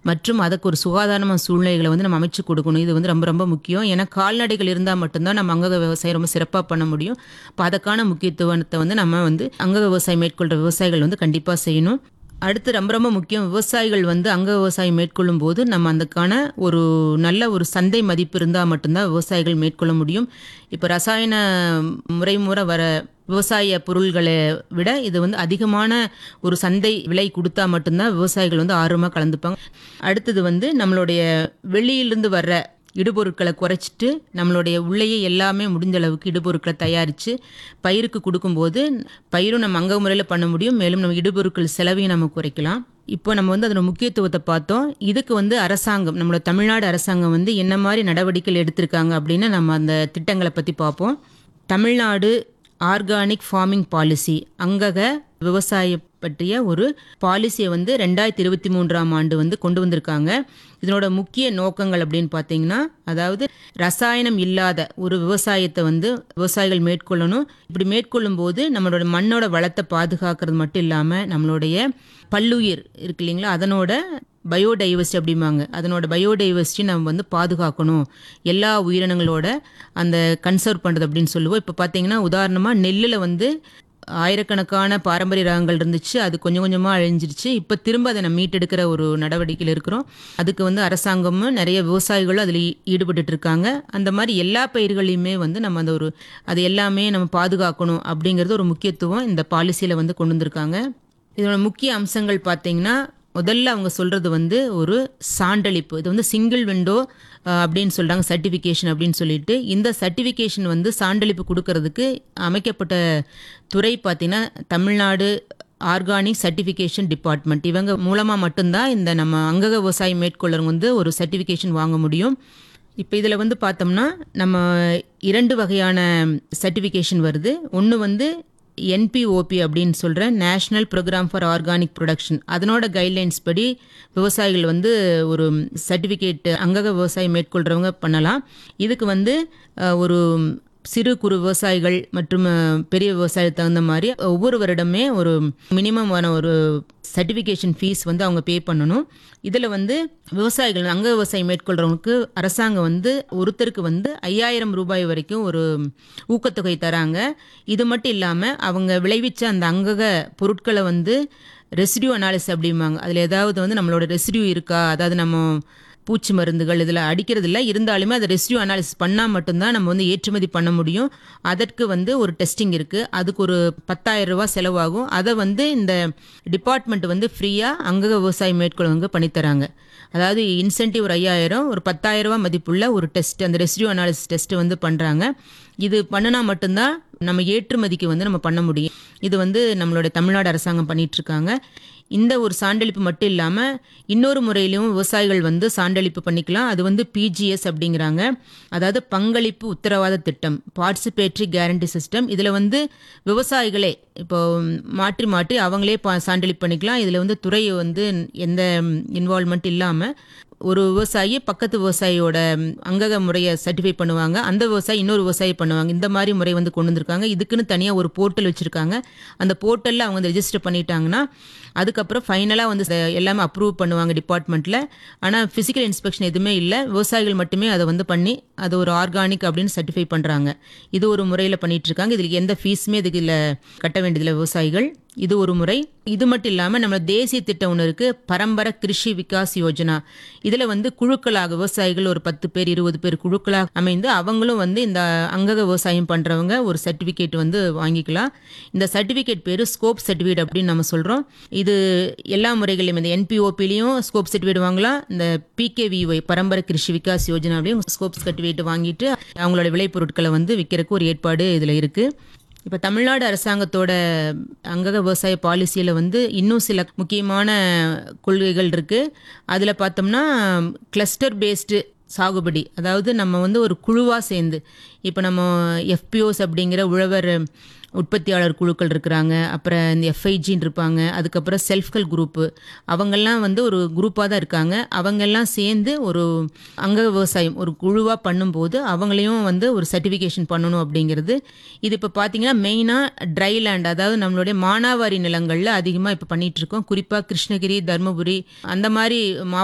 மற்றும் அதுக்கு ஒரு சுகாதாரமான சூழ்நிலைகளை வந்து நம்ம அமைச்சு கொடுக்கணும் இது வந்து ரொம்ப ரொம்ப முக்கியம் ஏன்னா கால்நடைகள் இருந்தால் மட்டும்தான் நம்ம அங்கக விவசாயம் ரொம்ப சிறப்பாக பண்ண முடியும் இப்போ அதுக்கான முக்கியத்துவத்தை வந்து நம்ம வந்து அங்கக விவசாயம் மேற்கொள்கிற விவசாயிகள் வந்து கண்டிப்பாக செய்யணும் அடுத்து ரொம்ப ரொம்ப முக்கியம் விவசாயிகள் வந்து அங்க விவசாயம் மேற்கொள்ளும் போது நம்ம அதுக்கான ஒரு நல்ல ஒரு சந்தை மதிப்பு இருந்தால் மட்டும்தான் விவசாயிகள் மேற்கொள்ள முடியும் இப்போ ரசாயன முறை முறை வர விவசாய பொருள்களை விட இது வந்து அதிகமான ஒரு சந்தை விலை கொடுத்தா மட்டும்தான் விவசாயிகள் வந்து ஆர்வமாக கலந்துப்பாங்க அடுத்தது வந்து நம்மளுடைய வெளியிலிருந்து வர்ற இடுபொருட்களை குறைச்சிட்டு நம்மளுடைய உள்ளேயே எல்லாமே முடிஞ்ச அளவுக்கு இடுபொருட்களை தயாரித்து பயிருக்கு கொடுக்கும்போது பயிரும் நம்ம அங்க முறையில் பண்ண முடியும் மேலும் நம்ம இடுபொருட்கள் செலவையும் நம்ம குறைக்கலாம் இப்போ நம்ம வந்து அதோட முக்கியத்துவத்தை பார்த்தோம் இதுக்கு வந்து அரசாங்கம் நம்மளோட தமிழ்நாடு அரசாங்கம் வந்து என்ன மாதிரி நடவடிக்கைகள் எடுத்திருக்காங்க அப்படின்னு நம்ம அந்த திட்டங்களை பற்றி பார்ப்போம் தமிழ்நாடு ஆர்கானிக் ஃபார்மிங் பாலிசி அங்கக விவசாய பற்றிய ஒரு பாலிசியை வந்து ரெண்டாயிரத்தி இருபத்தி மூன்றாம் ஆண்டு வந்து கொண்டு வந்திருக்காங்க இதனோட முக்கிய நோக்கங்கள் அப்படின்னு பார்த்தீங்கன்னா அதாவது ரசாயனம் இல்லாத ஒரு விவசாயத்தை வந்து விவசாயிகள் மேற்கொள்ளணும் இப்படி மேற்கொள்ளும் போது நம்மளோட மண்ணோட வளத்தை பாதுகாக்கிறது மட்டும் இல்லாமல் நம்மளுடைய பல்லுயிர் இருக்கு இல்லைங்களா அதனோட பயோடைவர்சிட்டி அப்படிம்பாங்க அதனோட பயோடைவர்சிட்டி நம்ம வந்து பாதுகாக்கணும் எல்லா உயிரினங்களோட அந்த கன்சர்வ் பண்ணுறது அப்படின்னு சொல்லுவோம் இப்போ பார்த்தீங்கன்னா உதாரணமாக நெல்லில் வந்து ஆயிரக்கணக்கான பாரம்பரிய ரகங்கள் இருந்துச்சு அது கொஞ்சம் கொஞ்சமாக அழிஞ்சிருச்சு இப்போ திரும்ப அதை நம்ம மீட்டெடுக்கிற ஒரு நடவடிக்கையில் இருக்கிறோம் அதுக்கு வந்து அரசாங்கமும் நிறைய விவசாயிகளும் அதில் ஈடுபட்டு இருக்காங்க அந்த மாதிரி எல்லா பயிர்களையுமே வந்து நம்ம அந்த ஒரு அது எல்லாமே நம்ம பாதுகாக்கணும் அப்படிங்கிறது ஒரு முக்கியத்துவம் இந்த பாலிசியில் வந்து கொண்டு வந்திருக்காங்க இதோட முக்கிய அம்சங்கள் பார்த்தீங்கன்னா முதல்ல அவங்க சொல்கிறது வந்து ஒரு சான்றளிப்பு இது வந்து சிங்கிள் விண்டோ அப்படின்னு சொல்கிறாங்க சர்டிஃபிகேஷன் அப்படின்னு சொல்லிட்டு இந்த சர்டிஃபிகேஷன் வந்து சான்றளிப்பு கொடுக்கறதுக்கு அமைக்கப்பட்ட துறை பார்த்தீங்கன்னா தமிழ்நாடு ஆர்கானிக் சர்டிஃபிகேஷன் டிபார்ட்மெண்ட் இவங்க மூலமாக மட்டும்தான் இந்த நம்ம அங்கக விவசாயம் மேற்கொள்ளறவங்க வந்து ஒரு சர்டிஃபிகேஷன் வாங்க முடியும் இப்போ இதில் வந்து பார்த்தோம்னா நம்ம இரண்டு வகையான சர்டிஃபிகேஷன் வருது ஒன்று வந்து என்பிஓபி அப்படின்னு சொல்கிற national programme for organic production அதனோட கைட்லைன்ஸ் படி விவசாயிகள் வந்து ஒரு சர்டிஃபிகேட் அங்கக விவசாயம் மேற்கொள்கிறவங்க பண்ணலாம் இதுக்கு வந்து ஒரு சிறு குறு விவசாயிகள் மற்றும் பெரிய விவசாயத்துக்கு தகுந்த மாதிரி ஒவ்வொரு வருடமே ஒரு மினிமமான ஒரு சர்டிஃபிகேஷன் ஃபீஸ் வந்து அவங்க பே பண்ணணும் இதில் வந்து விவசாயிகள் அங்க விவசாயம் மேற்கொள்கிறவங்களுக்கு அரசாங்கம் வந்து ஒருத்தருக்கு வந்து ஐயாயிரம் ரூபாய் வரைக்கும் ஒரு ஊக்கத்தொகை தராங்க இது மட்டும் இல்லாமல் அவங்க விளைவிச்ச அந்த அங்கக பொருட்களை வந்து ரெசிடியூ அனாலிசிஸ் அப்படிம்பாங்க அதில் ஏதாவது வந்து நம்மளோட ரெசிடியூ இருக்கா அதாவது நம்ம பூச்சி மருந்துகள் இதில் அடிக்கிறது இல்லை இருந்தாலுமே அதை ரெசிடியூ அனாலிசிஸ் பண்ணால் மட்டும்தான் நம்ம வந்து ஏற்றுமதி பண்ண முடியும் அதற்கு வந்து ஒரு டெஸ்டிங் இருக்குது அதுக்கு ஒரு பத்தாயிரம் ரூபா செலவாகும் அதை வந்து இந்த டிபார்ட்மெண்ட் வந்து ஃப்ரீயாக அங்கக விவசாயம் மேற்கொள்வங்க பண்ணித்தராங்க அதாவது இன்சென்டிவ் ஒரு ஐயாயிரம் ஒரு பத்தாயிரம் ரூபா மதிப்புள்ள ஒரு டெஸ்ட் அந்த ரெசிடியூ அனாலிசிஸ் டெஸ்ட் வந்து பண்ணுறாங்க இது பண்ணினா மட்டும்தான் நம்ம ஏற்றுமதிக்கு வந்து நம்ம பண்ண முடியும் இது வந்து நம்மளோட தமிழ்நாடு அரசாங்கம் பண்ணிகிட்ருக்காங்க இந்த ஒரு சான்றளிப்பு மட்டும் இல்லாமல் இன்னொரு முறையிலும் விவசாயிகள் வந்து சான்றளிப்பு பண்ணிக்கலாம் அது வந்து பிஜிஎஸ் அப்படிங்கிறாங்க அதாவது பங்களிப்பு உத்தரவாத திட்டம் பார்ட்டிசிபேட்டரி கேரண்டி சிஸ்டம் இதில் வந்து விவசாயிகளே இப்போ மாற்றி மாற்றி அவங்களே பா சான்றளிப்பு பண்ணிக்கலாம் இதில் வந்து துறை வந்து எந்த இன்வால்மெண்ட் இல்லாமல் ஒரு விவசாயி பக்கத்து விவசாயியோட அங்கக முறையை சர்டிஃபை பண்ணுவாங்க அந்த விவசாயி இன்னொரு விவசாயி பண்ணுவாங்க இந்த மாதிரி முறை வந்து கொண்டு வந்திருக்காங்க இதுக்குன்னு தனியாக ஒரு போர்ட்டல் வச்சுருக்காங்க அந்த போர்ட்டலில் அவங்க வந்து ரெஜிஸ்டர் பண்ணிட்டாங்கன்னா அதுக்கப்புறம் ஃபைனலாக வந்து எல்லாமே அப்ரூவ் பண்ணுவாங்க டிபார்ட்மெண்ட்டில் ஆனால் ஃபிசிக்கல் இன்ஸ்பெக்ஷன் எதுவுமே இல்லை விவசாயிகள் மட்டுமே அதை வந்து பண்ணி அது ஒரு ஆர்கானிக் அப்படின்னு சர்டிஃபை பண்ணுறாங்க இது ஒரு முறையில் பண்ணிட்டு இருக்காங்க இதுக்கு எந்த ஃபீஸுமே இதுக்கு இல்லை கட்ட வேண்டியதில்லை விவசாயிகள் இது ஒரு முறை இது மட்டும் இல்லாமல் நம்ம தேசிய திட்டம் ஒன்று இருக்குது பரம்பரை கிருஷி விகாஸ் யோஜனா இதில் வந்து குழுக்களாக விவசாயிகள் ஒரு பத்து பேர் இருபது பேர் குழுக்களாக அமைந்து அவங்களும் வந்து இந்த அங்கக விவசாயம் பண்ணுறவங்க ஒரு சர்டிஃபிகேட் வந்து வாங்கிக்கலாம் இந்த சர்டிஃபிகேட் பேர் ஸ்கோப் சர்டிஃபிகேட் அப்படின்னு நம்ம சொல்கிறோம் இது எல்லா முறைகளையும் இந்த என்பிஓபிலையும் ஸ்கோப் சர்டிஃபிகேட் வாங்கலாம் இந்த பிகேவிஒய் பரம்பரை கிருஷி விகாஸ் யோஜனாவிலையும் ஸ்கோப் சர்டிஃபிகேட் வாங்கிட்டு அவங்களோட விளைபொருட்களை வந்து விற்கிறதுக்கு ஒரு ஏற்பாடு இதில் இருக்குது இப்போ தமிழ்நாடு அரசாங்கத்தோட அங்கக விவசாய பாலிசியில் வந்து இன்னும் சில முக்கியமான கொள்கைகள் இருக்குது அதில் பார்த்தோம்னா கிளஸ்டர் பேஸ்டு சாகுபடி அதாவது நம்ம வந்து ஒரு குழுவாக சேர்ந்து இப்போ நம்ம எஃபிஓஸ் அப்படிங்கிற உழவர் உற்பத்தியாளர் குழுக்கள் இருக்கிறாங்க அப்புறம் இந்த எஃப்ஐஜின்னு இருப்பாங்க அதுக்கப்புறம் செல்ஃப்கல் குரூப்பு அவங்கெல்லாம் வந்து ஒரு குரூப்பாக தான் இருக்காங்க அவங்கெல்லாம் சேர்ந்து ஒரு அங்க விவசாயம் ஒரு குழுவாக பண்ணும்போது அவங்களையும் வந்து ஒரு சர்டிஃபிகேஷன் பண்ணணும் அப்படிங்கிறது இது இப்போ பார்த்தீங்கன்னா மெயினாக ட்ரை லேண்ட் அதாவது நம்மளுடைய மானாவாரி நிலங்களில் அதிகமாக இப்போ பண்ணிகிட்ருக்கோம் குறிப்பாக கிருஷ்ணகிரி தருமபுரி அந்த மாதிரி மாவட்ட